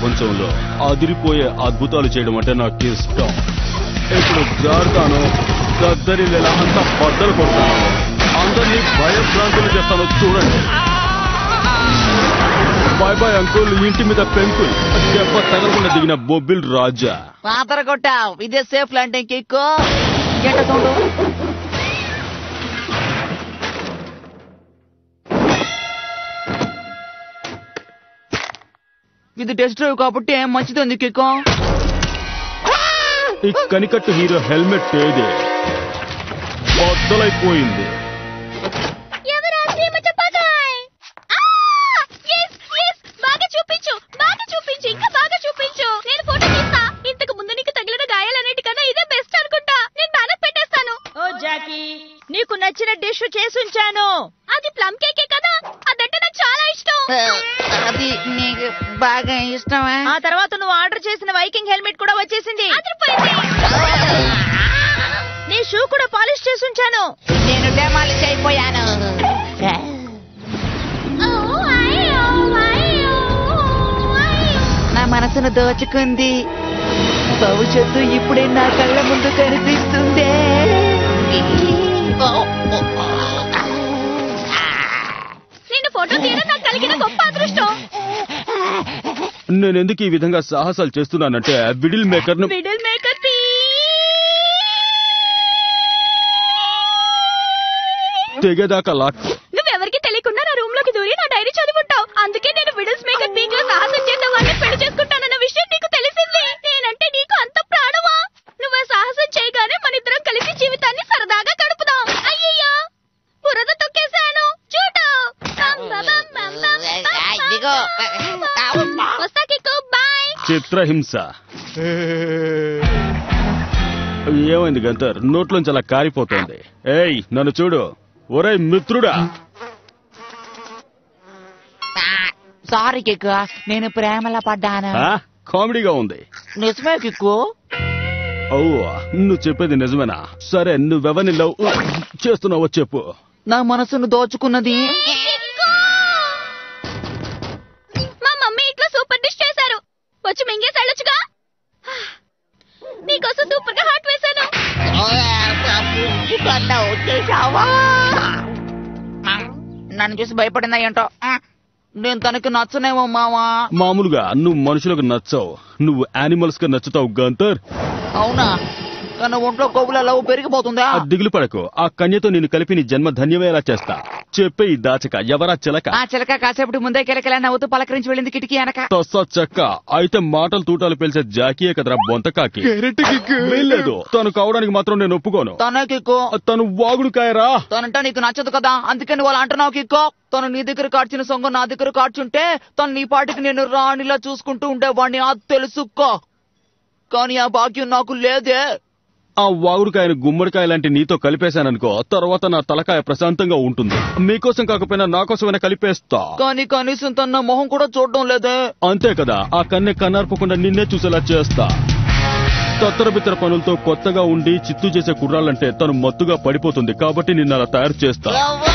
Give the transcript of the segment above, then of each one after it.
ప్రపంచంలో అదిరిపోయే అద్భుతాలు చేయడం అంటే నాకు ఇష్టం ఇప్పుడు జారుతాను దద్దరిల్లేలా అంతా బద్దలు కొడతాను అందరినీ భయభ్రాంతులు చేస్తాను చూడండి బాయ్ బాయ్ అంకుల్ ఇంటి మీద పెంకుల్ దెబ్బ తగలకుండా దిగిన బొబ్బిల్ రాజా పాతర కొట్టావు ఇదే సేఫ్ ల్యాండింగ్ కిక్కు గంట సౌండ్ ఇది టెస్ట్ డ్రైవ్ కాబట్టి ఏం మంచిది ఉంది కిక్కు ఈ కనికట్టు హీరో హెల్మెట్ ఏదే బద్దలైపోయింది ఎవరా సీమ చెప్పగాయ్ బాగా చూపించు బాగా చూపించు ఇంకా బాగా చూపించు నేను ఫోటో తీస్తా ఇంతకు ముందు నీకు తగిలిన గాయాలన్నిటికన్నా ఇదే బెస్ట్ అనుకుంటా నేను బ్యానర్ పెట్టేస్తాను ఓ జాకీ నీకు నచ్చిన డిష్ చేసుంచాను అది ప్లమ్ కేకే కదా అదంటే నాకు చాలా ఇష్టం అది నీకు బాగా ఇష్టమా ఆ తర్వాత నువ్వు ఆర్డర్ చేసిన వైకింగ్ హెల్మెట్ కూడా వచ్చేసింది అదిరిపోయింది నీ షూ కూడా పాలిష్ చేసుంచాను నేను డెమాలిష్ అయిపోయాను ఓ, అయ్యో, అయ్యో, అయ్యో. నా మనసును దోచుకుంది భవిష్యత్తు ఇప్పుడే నా కళ్ళ ముందు కనిపిస్తుంది నిన్ను ఫోటో తీయడం నాకు కలిగిన గొప్ప అదృష్టం నేను ఎందుకు ఈ విధంగా సాహసాలు చేస్తున్నానంటే విడిల్ మేకర్ ను మిడిల్ మేకర్ పీ తెగేదాకా లాక్ నువ్వెవరికి తెలియకుండా నా రూమ్ లోకి దూరి నా డైరీ చదువుంటావు అందుకే నేను విడిల్స్ మేకర్ పీక్ లో సాహసం చేసే వాడిని పెళ్లి చేసుకుంటానన్న విషయం నీకు తెలిసింది నేనంటే నీకు అంత ప్రాణమా నువ్వు ఆ సాహసం చేయగానే మన ఇద్దరం కలిసి జీవితాన్ని సరదాగా గడుపుదాం అయ్యయ్యో బురద తొక్కేశాను చూడు బం బం బం బం బం బం ఇదిగో. బం. వస్తా కిక్కు బాయ్ చిత్రహింస ఏమైంది గంతర్ నోట్లోంచి అలా కారిపోతోంది ఏయ్ నన్ను చూడు ఒరేయ్ మిత్రుడా సారీ కిక్కు నేను ప్రేమలో పడ్డాను ఆ? కామెడీగా ఉంది నిజమే కిక్కు అవ్వా నువ్వు చెప్పేది నిజమేనా సరే నువ్వెవరిని లవ్ చేస్తున్నావో చెప్పు నా మనసును దోచుకున్నది కిక్కు! మా మమ్మీ ఇట్లా సూపర్ డిష్ చేశారు వచ్చి మింగేసి వెళ్ళొచ్చుగా నీకోసం సూపర్ గా హాట్ వేశాను నన్ను చూసి భయపడిందా ఏంటో నేను తనకి నచ్చనేమో మావా మామూలుగా నువ్వు మనుషులకు నచ్చవు నువ్వు యానిమల్స్ గా నచ్చుతావు గంతర్ అవునా తన ఒంట్లో కొవ్వుల లవ్ పెరిగిపోతుందా ఆ దిగులు పడకు ఆ కన్యతో నేను కలిపి నీ జన్మ ధన్యమేలా చేస్తా చెప్పే ఈ దాచక ఎవరా చిలక ఆ చిలక కాసేపటి ముందే కిలకిలా నవ్వుతూ పలకరించి వెళ్ళింది కిటికీ వెనక తస్సా చెక్క అయితే మాటలు తూటాలు పిలిచే జాకీయే కదరా బొంతకాకి లేదు తను కావడానికి మాత్రం నేను ఒప్పుకోను తనే కిక్కు తను వాగుడు కాయరా తనంటే నీకు నచ్చదు కదా అందుకే నువ్వు అలా అంటున్నావు కిక్కో తను నీ దగ్గర కార్చిన సొంగ నా దగ్గర కార్చుంటే తను నీ పాటికి నేను రాణిలా చూసుకుంటూ ఉండేవాడిని అది తెలుసుకో కానీ ఆ భాగ్యం నాకు లేదే ఆ వాగుడుకాయని గుమ్మడికాయ లాంటి నీతో కలిపేశాననుకో తర్వాత నా తలకాయ ప్రశాంతంగా ఉంటుంది మీకోసం కాకపోయినా నా కోసమైనా కలిపేస్తా కానీ కనీసం తన మొహం కూడా చూడడం లేదే అంతే కదా ఆ కన్నె కన్నార్పకుండా నిన్నే చూసేలా చేస్తా తత్తర బిత్తర పనులతో కొత్తగా ఉండి చిత్తు చేసే కుర్రాళ్ళంటే తను మత్తుగా పడిపోతుంది కాబట్టి నిన్ను అలా తయారు చేస్తా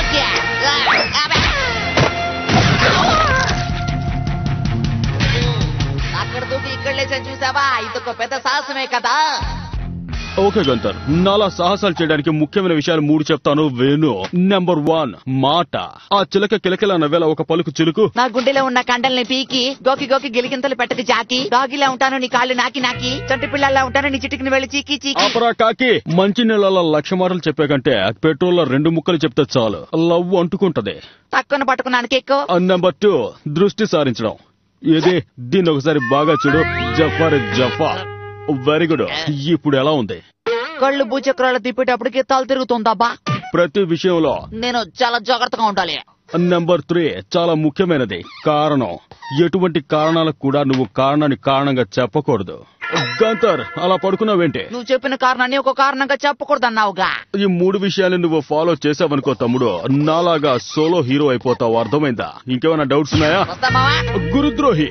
అక్కడ దూకి ఇక్కడ లేచా చూసావా ఇదొక పెద్ద సాహసమే కదా ఓకే గంతర్ నాలా సాహసాలు చేయడానికి ముఖ్యమైన విషయాలు మూడు చెప్తాను వేణు నెంబర్ వన్ మాట ఆ చిలక కిలకిల నవ్వేలా ఒక పలుకు చిలుకు నా గుండెలో ఉన్న కండల్ని పీకి గోకి గోకి గిలిగింతలు పెట్టకు జాకి డాగిలా ఉంటాను నీ కాళ్ళు నాకి నాకి చంటి పిల్లల్లా ఉంటాను నీ చిటికిని వెళ్ళి చీకి చీకి అపరా కాకి మంచి నీళ్ళ లక్ష మాటలు చెప్పే కంటే పెట్రోల్ లో రెండు ముక్కలు చెప్తే చాలు లవ్ అంటుకుంటది తక్కువ పట్టుకున్నాను కేక్కు నెంబర్ టూ దృష్టి సారించడం ఏది దీన్ని ఒకసారి బాగా చూడు జఫర్ జఫా వెరీ గుడ్ ఇప్పుడు ఎలా ఉంది కళ్ళు భూచక్రాలు తిప్పేటప్పటికి తల తిరుగుతుందబ్బా ప్రతి విషయంలో నేను చాలా జాగ్రత్తగా ఉండాలి నెంబర్ త్రీ చాలా ముఖ్యమైనది కారణం ఎటువంటి కారణాలకు కూడా నువ్వు కారణాన్ని కారణంగా చెప్పకూడదు గంతర్ అలా పడుకున్నావేంటి నువ్వు చెప్పిన కారణాన్ని ఒక కారణంగా చెప్పకూడదన్నావుగా ఈ మూడు విషయాలు నువ్వు ఫాలో చేసావనుకో తమ్ముడు నాలాగా సోలో హీరో అయిపోతావు అర్థమైందా ఇంకేమైనా డౌట్స్ ఉన్నాయా వస్తామావా గురుద్రోహి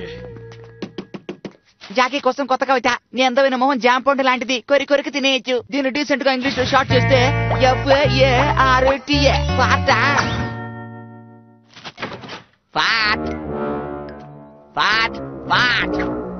జాకీ కోసం కొత్త కవిత నీ అందమైన మొహం జామ్ పండు లాంటిది కొరి కొరికి తినేయచ్చు దీన్ని డీసెంట్ గా ఇంగ్లీష్ లో షార్ట్ చేస్తే F A R T A ఫాట్ ఫాట్ ఫాట్ ఫాట్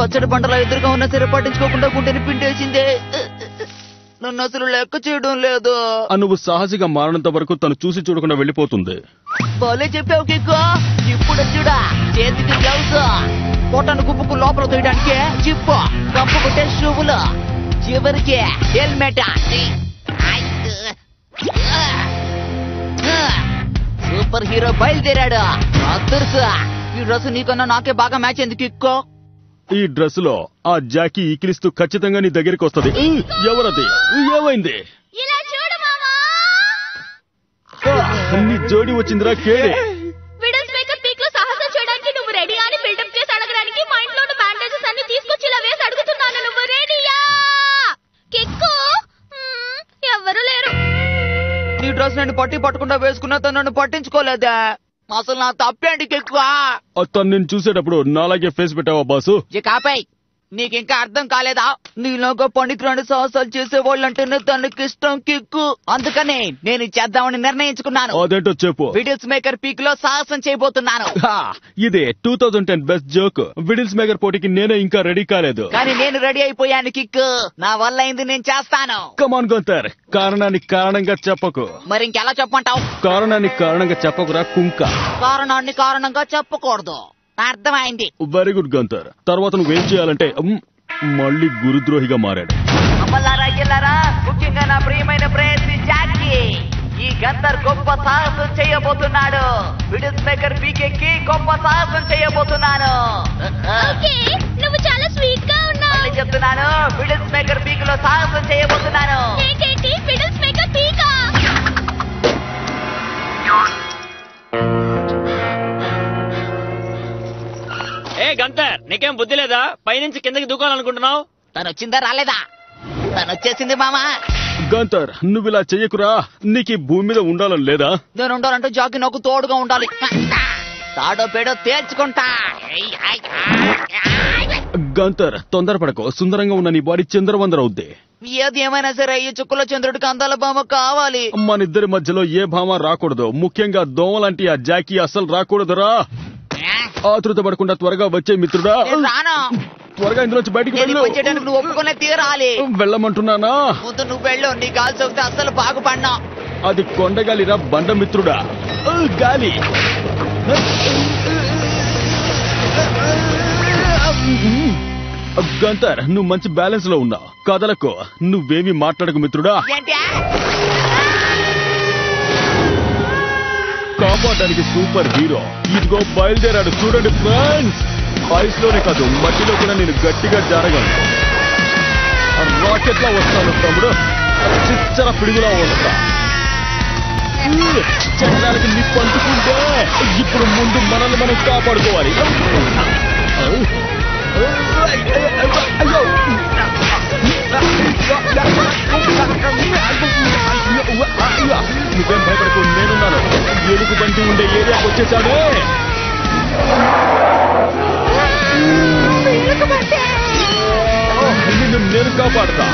పచ్చడి పంటల ఎదురుగా ఉన్న సరే పట్టించుకోకుండా గుండెని పిండేసిందే నన్ను అసలు లెక్క చేయడం లేదు ఆ నువ్వు సాహసిగా మారినంత వరకు తను చూసి చూడకుండా వెళ్ళిపోతుంది భలే చెప్పావు కిక్కు ఇప్పుడు చూడా చేతికి గ్లౌస్ పొట్టను కుప్పుకు లోపల తోయడానికి చిప్పు కంపు కొట్టే షూవులు చివరికి హెల్మెట్ సూపర్ హీరో బయలుదేరాడు అదర్సు ఈ డ్రెస్ నీకన్నా నాకే బాగా మ్యాచ్ అయింది కిక్కో ఈ డ్రెస్ లో ఆ జాకీ ఈకిలిస్తూ ఖచ్చితంగా నీ దగ్గరికి వస్తది ఉ, ఎవరది ఉ, ఏమైంది ఇలా చూడు మామా నీ జోడి వచ్చిందిరా కేడే విడల్స్ మేకర్ పీక్ లో సాహసం చేయడానికి నువ్వు రెడీ అని బిల్డప్ చేసి అడగడానికి మా ఇంట్లో ఉన్న బ్యాండేజెస్ అన్ని తీసుకొచ్చి ఇలా వేసి అడుగుతున్నాను నువ్వు రెడీయా కిక్కు మ్మ్, ఎవ్వరూ లేరు నీ డ్రెస్ నేను పట్టి పట్టకుండా వేసుకున్నా తను నన్ను పట్టించుకోలేదా అసలు నా తప్పేంటి కిక్కు తను నేను చూసేటప్పుడు నాలాగే ఫేస్ పెట్టావా బాసు కాపై నీకింకా అర్థం కాలేదా నీలాగా పనికిరాని సాహసాలు చేసేవాళ్ళంటేనే తనకి ఇష్టం కిక్కు అందుకనే నేను ఇది చేద్దామని నిర్ణయించుకున్నాను అదేంటో చెప్పు విడిల్స్ మేకర్ పీక్ లో సాహసం చేయబోతున్నాను హా, ఇదే two thousand ten best joke విడిల్స్ మేకర్ పోటీకి నేనే ఇంకా రెడీ కాలేదు కానీ నేను రెడీ అయిపోయాను కిక్కు నా వల్ల అయింది నేను చేస్తాను కమాన్ గొంతర్ కారణాన్ని కారణంగా చెప్పకు మరి ఇంకెలా చెప్పంటావు కారణాన్ని కారణంగా చెప్పకురా కుంక కారణాన్ని కారణంగా చెప్పకూడదు అర్థమైంది వెరీ గుడ్ గంతర్ తర్వాత నువ్వేం చేయాలంటే ఉమ్, మళ్ళీ గురుద్రోహిగా మారాడు అమ్మలారా అయ్యలారా ముఖ్యంగా నా ప్రియమైన ప్రయత్ని జాకీ ఈ గందర్ గొప్ప సాహసం చేయబోతున్నాడు విడిల్స్ మేకర్ పీకెక్కి గొప్ప సాహసం చేయబోతున్నాను ఓకే నువ్వు చాలా స్వీట్ గా ఉన్నావు మళ్ళీ చెప్తున్నాను విడిల్స్ మేకర్ పీక్ లో సాహసం చేయబోతున్నాను ఏంటేంటి విడల్స్ మేకర్ పీకా ఏ గంతర్ నీకేం బుద్ధి లేదా పైనుంచి కిందకి దూకాలనుకుంటున్నావు తను వచ్చిందా రాలేదా తను వచ్చేసింది మామా గంతర్ నువ్వు ఇలా చెయ్యకురా నీకు ఈ భూమి మీద ఉండాలని లేదా నేను ఉండాలంటే జాకి నాకు తోడుగా ఉండాలి తాడో పేడో తేల్చుకుంటా గంతర్ తొందరపడకు సుందరంగా ఉన్న నీ బాడీ చంద్రవందరవుద్ది ఏది ఏమైనా సరే ఈ చుక్కల చంద్రుడికి అందాల బామ కావాలి మన ఇద్దరి మధ్యలో ఏ భామ రాకూడదు ముఖ్యంగా దోమలాంటి ఆ జాకీ అస్సలు రాకూడదురా ఆతృత పడకుండా త్వరగా వచ్చే మిత్రుడా నేను రాను త్వరగా ఇందులోంచి బయటికి నేను వెళ్ళు ఈ పని చేయడానికి నువ్వు ఒప్పుకునే తీరాలి వెళ్ళమంటున్నానా ముందు నువ్వు వెళ్ళు నీ గాలి సోకితే అస్సలు బాగుపడినా అది కొండగాలిరా బండ మిత్రుడా ఉ, గాలి గంతర్ నువ్వు మంచి బ్యాలెన్స్ లో ఉన్నావు కదలకు నువ్వేమి మాట్లాడకు మిత్రుడా ఏంటి కాపాడడానికి సూపర్ హీరో ఇదిగో బయలుదేరాడు చూడండి ఫ్రెండ్స్ ఐస్ లోనే కాదు మట్టిలో కూడా నేను గట్టిగా జారగలను రాకెట్ లా వస్తాను తమ్ముడు చిచ్చర పిడుగులా వస్తా చక్రానికి నిప్పు అంటుకుంటే ఇప్పుడు ముందు మనల్ని మనం కాపాడుకోవాలి అయ్యో నువ్వేం భయపడకు నేనున్నాను ఎలుగు బంటి ఉండే ఏరియాకి వచ్చేసాడు నిన్ను నేను కాపాడతా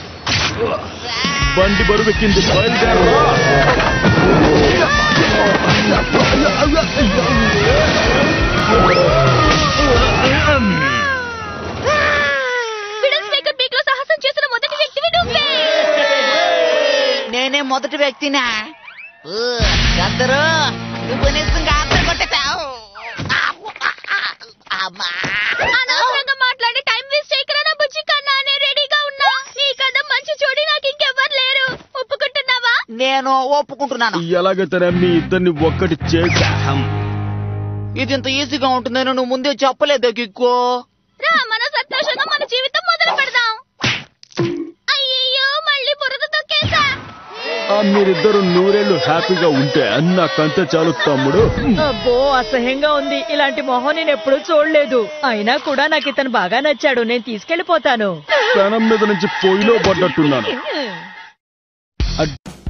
బండి బరువెక్కింది బయలుదేరరా విడల్స్ మేకర్ పీక్ లో సాహసం చేసిన మొదటి వ్యక్తివి నువ్వే నేనే మొదటి వ్యక్తినా ఊ, అందరూ నువ్వు నిజంగా అర్థం కొట్టేశావు అమ్మా. అనవసరంగా మాట్లాడి టైం వేస్ట్ చేయకరా నా బుజ్జి కన్నా నేను రెడీగా ఉన్నా నీ కథ మంచి చూడి నాకు ఇంకెవ్వరు లేరు ఒప్పుకుంటున్నావా నేను ఒప్పుకుంటున్నాను ఎలాగైతేనే మీ ఇద్దరిని ఒక్కటి చేశాం ఇది ఇంత ఈజీగా ఉంటుందని నువ్వు ముందే చెప్పలేదు కిక్కో రా మన సంతోషంగా మన జీవితం మొదలు పెడదాం అయ్యయ్యో మళ్ళీ బురద తొక్కేసా ఆ మీరిద్దరు నూరేళ్లు హ్యాపీగా ఉంటే నాకంతే చాలు తమ్ముడు అబ్బో అసహ్యంగా ఉంది ఇలాంటి మొహం నేను ఎప్పుడూ చూడలేదు అయినా కూడా నాకు ఇతను బాగా నచ్చాడు నేను తీసుకెళ్లిపోతాను పెనం మీద నుంచి పొయ్యిలో పడ్డట్టున్నాను అడ్-